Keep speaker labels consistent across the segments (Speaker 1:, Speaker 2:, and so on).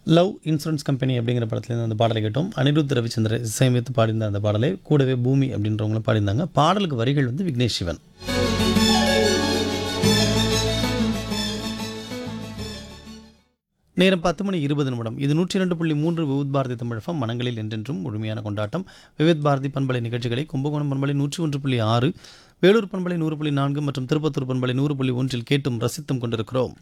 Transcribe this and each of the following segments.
Speaker 1: love insurance company அப்படிங்கிற படத்துலேருந்து அந்த பாடலை கேட்டோம் அனிருத் ரவிச்சந்திர இசையமைத்து பாடியிருந்த அந்த பாடலை கூடவே பூமி அப்படின்றவங்களும் பாடியிருந்தாங்க பாடலுக்கு வரிகள் வந்து விக்னேஷ் சிவன் நேரம் பத்து மணி இருபது நிமிடம் இது நூற்றி இரண்டு புள்ளி மூன்று விவித் பாரதி தமிழகம் மனங்களில் என்றென்றும் முழுமையான கொண்டாட்டம் விவித் பாரதி பண்பலை நிகழ்ச்சிகளை கும்பகோணம் பண்பலை நூற்றி ஒன்று புள்ளி ஆறு வேலூர் பண்பலை நூறு புள்ளி நான்கு மற்றும் திருப்பத்தூர் பண்பலை நூறு புள்ளி ஒன்றில் கேட்டும் ரசித்தும் கொண்டிருக்கிறோம்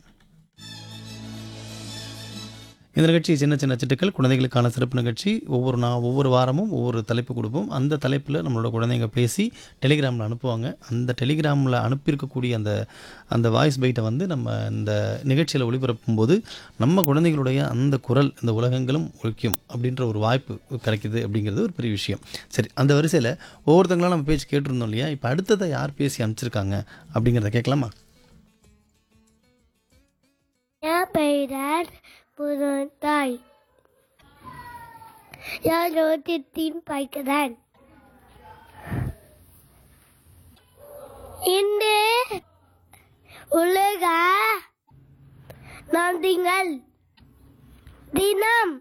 Speaker 1: இந்த நிகழ்ச்சி சின்ன சின்ன சிட்டுக்கள் குழந்தைகளுக்கான சிறப்பு நிகழ்ச்சி ஒவ்வொரு நான் ஒவ்வொரு வாரமும் ஒவ்வொரு தலைப்பு கொடுப்போம் அந்த தலைப்பில் நம்மளோட குழந்தைங்க பேசி டெலிகிராமில் அனுப்புவாங்க அந்த டெலிகிராமில் அனுப்பியிருக்கக்கூடிய அந்த அந்த வாய்ஸ் பைட்டை வந்து நம்ம இந்த நிகழ்ச்சியில் ஒளிபரப்பும் போது நம்ம குழந்தைகளுடைய அந்த குரல் இந்த உலகங்களும் ஒழிக்கும் அப்படின்ற ஒரு வாய்ப்பு கிடைக்குது அப்படிங்கிறது ஒரு பெரிய விஷயம் சரி அந்த வரிசையில் ஒவ்வொருத்தங்களாம் நம்ம பேச்சு கேட்டிருந்தோம் இல்லையா இப்போ அடுத்ததை யார் பேசி அனுப்பிச்சிருக்காங்க அப்படிங்கிறத கேட்கலாமா
Speaker 2: என் பெயர் புதுத்தாய் நான் ரோட்டத்தின் பார்க்கிறேன் இந்த உலக நன்றிகள் தினம்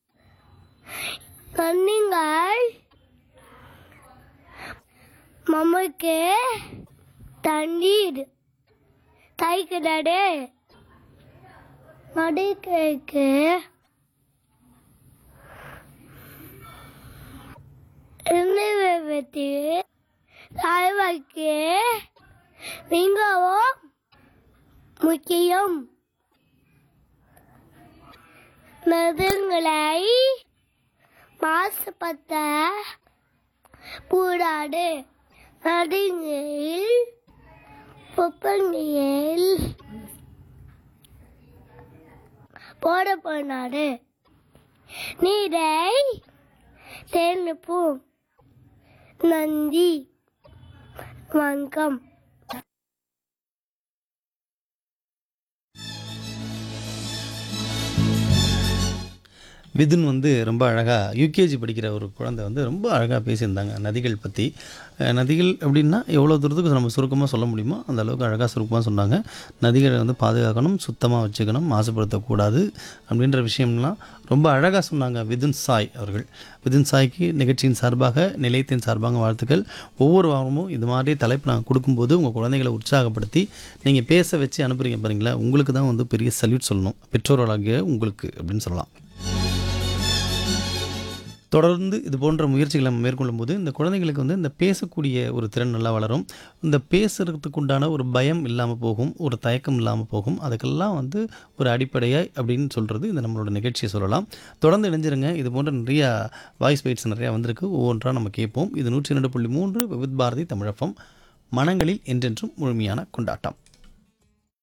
Speaker 2: நன்றிகள் மம்முக்கு தண்ணீர் தைக்கிறது மடிக்கைக்கு விபத்து தலைவருக்கு மிகவும் முக்கியம் மருந்துகளை மாசுபட்ட கூடாது நடுங்கில் குப்பையில் போட போனாரு நீரை சேமிப்போம் நன்றி வணக்கம்
Speaker 1: விதுன் வந்து ரொம்ப அழகாக யூகேஜி படிக்கிற ஒரு குழந்தை வந்து ரொம்ப அழகாக பேசியிருந்தாங்க நதிகள் பற்றி அஹ் நதிகள் அப்படின்னா எவ்வளோ தூரத்துக்கு நம்ம சுருக்கமாக சொல்ல முடியுமோ அந்த அளவுக்கு அழகாக சுருக்கமாக சொன்னாங்க நதிகளை வந்து பாதுகாக்கணும் சுத்தமாக வச்சுக்கணும் மாசுபடுத்தக்கூடாது அப்படின்ற விஷயம்லாம் ரொம்ப அழகாக சொன்னாங்க விதுன் சாய் அவர்கள் விதுன் சாய்க்கு நிகழ்ச்சியின் சார்பாக நிலையத்தின் சார்பாக வாழ்த்துக்கள் ஒவ்வொரு வாரமும் இது மாதிரி தலைப்பு நாங்கள் கொடுக்கும்போது உங்கள் குழந்தைகளை உற்சாகப்படுத்தி நீங்கள் பேச வச்சு அனுப்புறீங்க பாருங்களா உங்களுக்கு தான் வந்து பெரிய சல்யூட் சொல்லணும் பெற்றோர்களாகிய உங்களுக்கு அப்படின்னு சொல்லலாம் தொடர்ந்து இது போன்ற முயற்சிகளை நம்ம மேற்கொள்ளும் போது இந்த குழந்தைங்களுக்கு வந்து இந்த பேசக்கூடிய ஒரு திறன் நல்லா வளரும் இந்த பேசுறதுக்கு உண்டான ஒரு பயம் இல்லாமல் போகும் ஒரு தயக்கம் இல்லாமல் போகும் அதுக்கெல்லாம் வந்து ஒரு அடிப்படையாக அப்படின்னு சொல்கிறது இந்த நம்மளோட நிகழ்ச்சியை சொல்லலாம் தொடர்ந்து இணைஞ்சிருங்க இது போன்ற நிறையா வாய்ஸ் பைட்ஸ் நிறையா வந்திருக்கு ஒவ்வொன்றாக நம்ம கேட்போம் இது நூற்றி ரெண்டு புள்ளி மூன்று விவித் பாரதி தமிழப்பம் மனங்களில் என்றென்றும் முழுமையான கொண்டாட்டம்